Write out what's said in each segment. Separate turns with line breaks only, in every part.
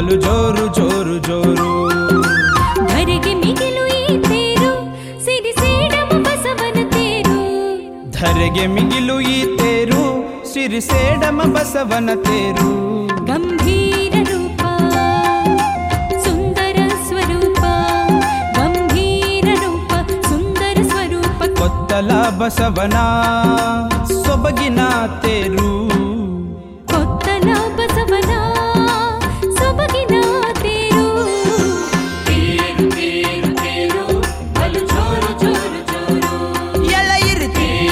ಬಲು ಜೋರು ಜೋರು ಜೋರು
ಧರೆಗೆ ಮಿಗಿಲು ಈ ತೇರು ಸಿರಿ ಸೇಡಮ ಬಸವನ ತೇರು
ಧರೆಗೆ ಮಿಗಿಲು ಈ ತೇರು ಸಿರಿಸೇಡಮ ಬಸವನ ತೇರು
ಗಂಭೀರ ರೂಪ ಸುಂದರ ಸ್ವರೂಪ ಗಂಭೀರ ರೂಪ ಸುಂದರ ಸ್ವರೂಪ
ಕೊತ್ತಲ ಬಸವನ ಸೊಬಗಿನ ತೇರು
ಕೊತ್ತಲ ಬಸವನ ಸೊಬಗಿನ ತೇರು
ಎಳೆಯಿರಿ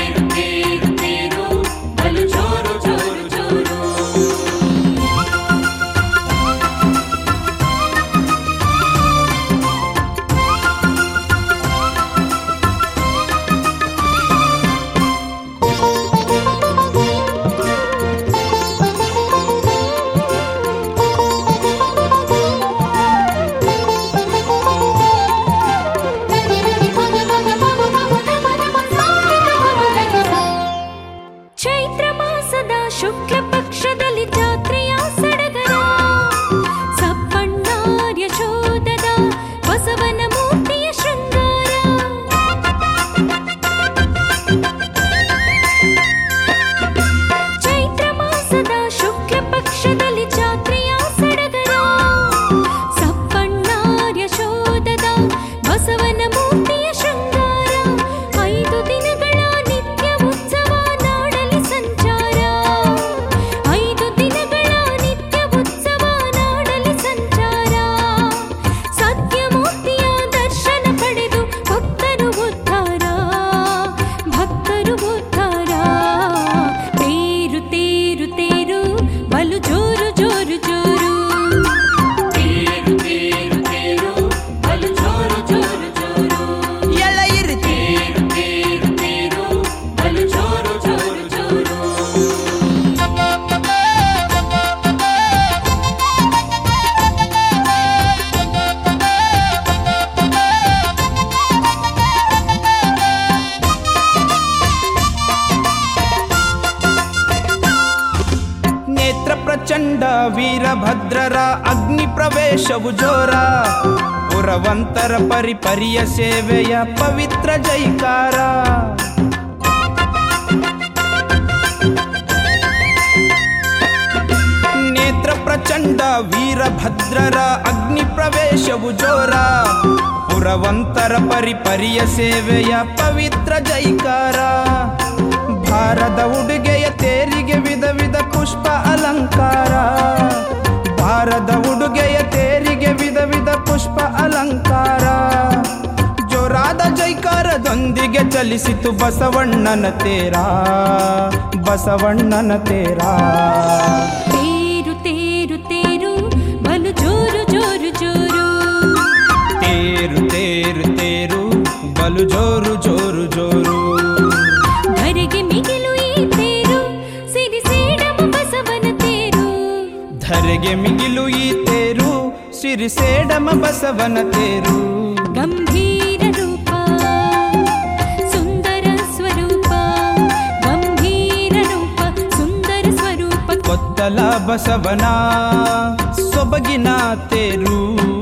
ಚೈತ್ರ ಮಾಸದ ಶುಕ್ಲ ಪಕ್ಷದಲ್ಲಿ ಜಾತ್ರೆಯ ಸಡಗರ ಸಪ್ಪಣ್ಣಾರ್ಯ ಶೋಧದ ಬಸವನ ಮೂರ್ತಿಯ ಶೃಂಗಾರ ಚೈತ್ರ ಮಾಸದ ಶುಕ್ಲ ಪಕ್ಷದಲ್ಲಿ ಜಾತ್ರೆಯ ಸಡಗರ ಸಪ್ಪಣ್ಣಾರ್ಯ ಶೋಧದ ಬಸವನ ಮೂರ್ತಿಯ ಶೃಂಗಾರ ಐದು ದಿನಗಳ ನಿತ್ಯ ಉತ್ಸವ ನಾಡಲಿ ಸಂಚಾರ ಐದು ದಿನಗಳ ನಿತ್ಯ ಉತ್ಸವ ನಾಡಲಿ ಸಂಚಾರ ಸತ್ಯಮೂರ್ತಿಯ ದರ್ಶನ ಪಡೆದು ಭಕ್ತರು ಉದ್ಧಾರ ಭಕ್ತರು ಉದ್ಧಾರ ತೇರು ತೇರು ತೇರು ಬಲು ಜೋರು ಜೋರು ಜೋರು
ಎಳೆಯಿರಿ ನೇತ್ರ ಪ್ರಚಂಡ ವೀರಭದ್ರರ ಅಗ್ನಿ ಪ್ರವೇಶವು ಜೋರ ಪುರವಂತರ ಪರಿಪರಿಯ ಸೇವೆಯ ಪವಿತ್ರ ಜೈಕಾರ ನೇತ್ರ ಪ್ರಚಂಡ ವೀರಭದ್ರರ ಅಗ್ನಿ ಪ್ರವೇಶವು ಜೋರ ಪುರವಂತರ ಪರಿಪರಿಯ ಸೇವೆಯ ಪವಿತ್ರ ಜೈಕಾರ ಭಾರದ ಉಡುಗೆಯ ತೇರಿಗೆ ವಿಧ ವಿಧ ಪುಷ್ಪ ಅಲಂಕಾರ ಭಾರದ ಉಡುಗೆಯ ತೇರಿಗೆ ವಿಧ ವಿಧ ಪುಷ್ಪ ಅಲಂಕಾರ ಜೋರಾದ ಜೈಕಾರದೊಂದಿಗೆ ಚಲಿಸಿತು ಬಸವಣ್ಣನ ತೇರ ಬಸವಣ್ಣನ ತೇರ
ತೇರು ತೇರು ತೇರು ಬಲು ಜೋರು ಜೋರು ಜೋರು
ತೇರು ತೇರು ತೇರು ಬಲು ಜೋರು ಜೋರು ಜೋರು
ಧರೆಗೆ ಮಿಗಿಲು ಈ ತೇರು ಸಿರಿ ಸೇಡಮ ಬಸವನ ತೇರು
ಧರೆಗೆ ಮಿಗಿಲು ಈ ತೇರು ಸಿರಿಸೇಡಮ ಬಸವನ ತೇರು
ಗಂಭೀರ ರೂಪ ಸುಂದರ ಸ್ವರೂಪ ಗಂಭೀರ ರೂಪ ಸುಂದರ ಸ್ವರೂಪ
ಕೊತ್ತಲ ಬಸವನ ಸೊಬಗಿನ ತೇರು